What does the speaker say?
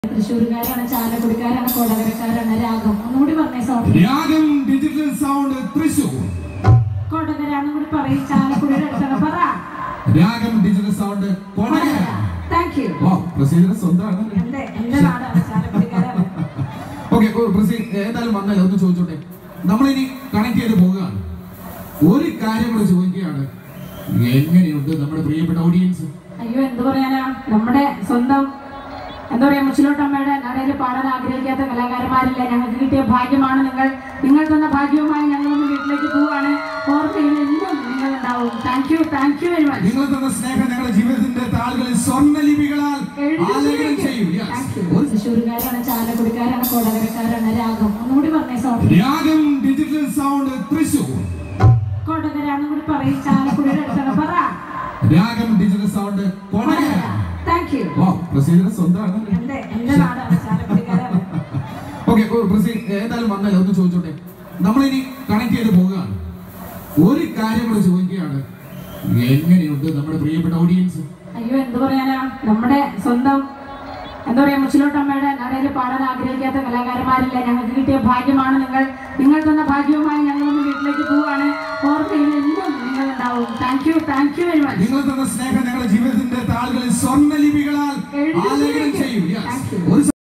തൃശ്ശൂരുകാരാണ് ചാലക്കുടിക്കാരാണ് കൊടകരക്കാരാണ് രാഗം ഒന്നുകൂടി പറഞ്ഞേ സൗണ്ട് രാഗം ഡിജിറ്റൽ സൗണ്ട് തൃശൂർ കൊടകരാന്നും കൂടി പറയും ചാലക്കുടിയുടെ അടുത്താണ് പറ രാഗം digital sound Kodakara thank you ഓ പ്രസീദിന്റെ സ്വന്തമാണ് എന്റെ എന്റെ നാടാണ് ചാലക്കുടിക്കാരാണ് ഓക്കെ പ്രസീ ഏതായാലും വന്നല്ലോ ഒന്ന് ചോദിച്ചോട്ടെ നമ്മളിനി കണക്ട് ചെയ്ത് പോവുകയാണ് ഒരു കാര്യം കൂടെ ചോദിക്കുകയാണ് എങ്ങനെയുണ്ട് നമ്മുടെ പ്രിയപ്പെട്ട ഓഡിയൻസ് അയ്യോ എന്ത് പറയാനാ നമ്മുടെ സ്വന്തം എന്താ പറയാ മുച്ചിലോട്ടമ്മയുടെ നടയിൽ പാടാൻ ആഗ്രഹിക്കാത്ത കലാകാരന്മാരില്ല ഞങ്ങൾക്ക് കിട്ടിയ ഭാഗ്യമാണ് നിങ്ങൾ നിങ്ങൾ തന്ന ഭാഗ്യവുമായി ഞങ്ങളൊന്ന് വീട്ടിലേക്ക് പോവാണ് ഓർമ്മയിൽ എന്നും നിങ്ങൾ ഉണ്ടാവും thank you thank you very much നിങ്ങൾ തന്ന സ്നേഹം ഞങ്ങളുടെ ജീവിതത്തിന്റെ താളുകളിൽ സ്വർണ്ണ ആലേഖനം ചെയ്യും Yes. ഒരു തൃശ്ശൂരുകാരാണ് ചാലക്കുടിക്കാരാണ് കൊടകരക്കാരാണ് രാഗം ഒന്നുകൂടി പറഞ്ഞേ സൗണ്ട് രാഗം ഡിജിറ്റൽ സൗണ്ട് തൃശൂർ കൊടകരാന്നും കൂടി പറയും ചാലക്കുടിയുടെ അടുത്താണ് പറ രാഗം digital sound Kodakara thank you ഓ പ്രസീദിന്റെ സ്വന്തമാണ് എന്റെ എന്റെ നാടാണ് ചാലക്കുടിക്കാരാണ് ഓക്കെ പ്രസീ ഏതായാലും വന്നല്ലോ ഒന്ന് ചോദിച്ചോട്ടെ നമ്മളിനി കണക്ട് ചെയ്ത് പോവുകയാണ് ഒരു കാര്യം കൂടെ ചോദിക്കുകയാണ് എങ്ങനെയുണ്ട് നമ്മുടെ പ്രിയപ്പെട്ട ഓഡിയൻസ് അയ്യോ എന്ത് പറയാനാ നമ്മുടെ സ്വന്തം എന്താ പറയാ മുച്ചിലോട്ടമ്മയുടെ നടയിൽ പാടാൻ ആഗ്രഹിക്കാത്ത കലാകാരന്മാരില്ല ഞങ്ങൾക്ക് കിട്ടിയ ഭാഗ്യമാണ് നിങ്ങൾ നിങ്ങൾ തന്ന ഭാഗ്യവുമായി ഞങ്ങളൊന്ന് വീട്ടിലേക്ക് പോവാണ് ഓർമ്മയിൽ എന്നും നിങ്ങൾ ഉണ്ടാവും thank you thank you very much നിങ്ങൾ തന്ന സ്നേഹം ഞങ്ങളുടെ ജീവിതത്തിന്റെ താളുകളിൽ സ്വർണ്ണ ലിപികളാൽ ആലേഖനം ചെയ്യും Yes. Thank you. ഒരു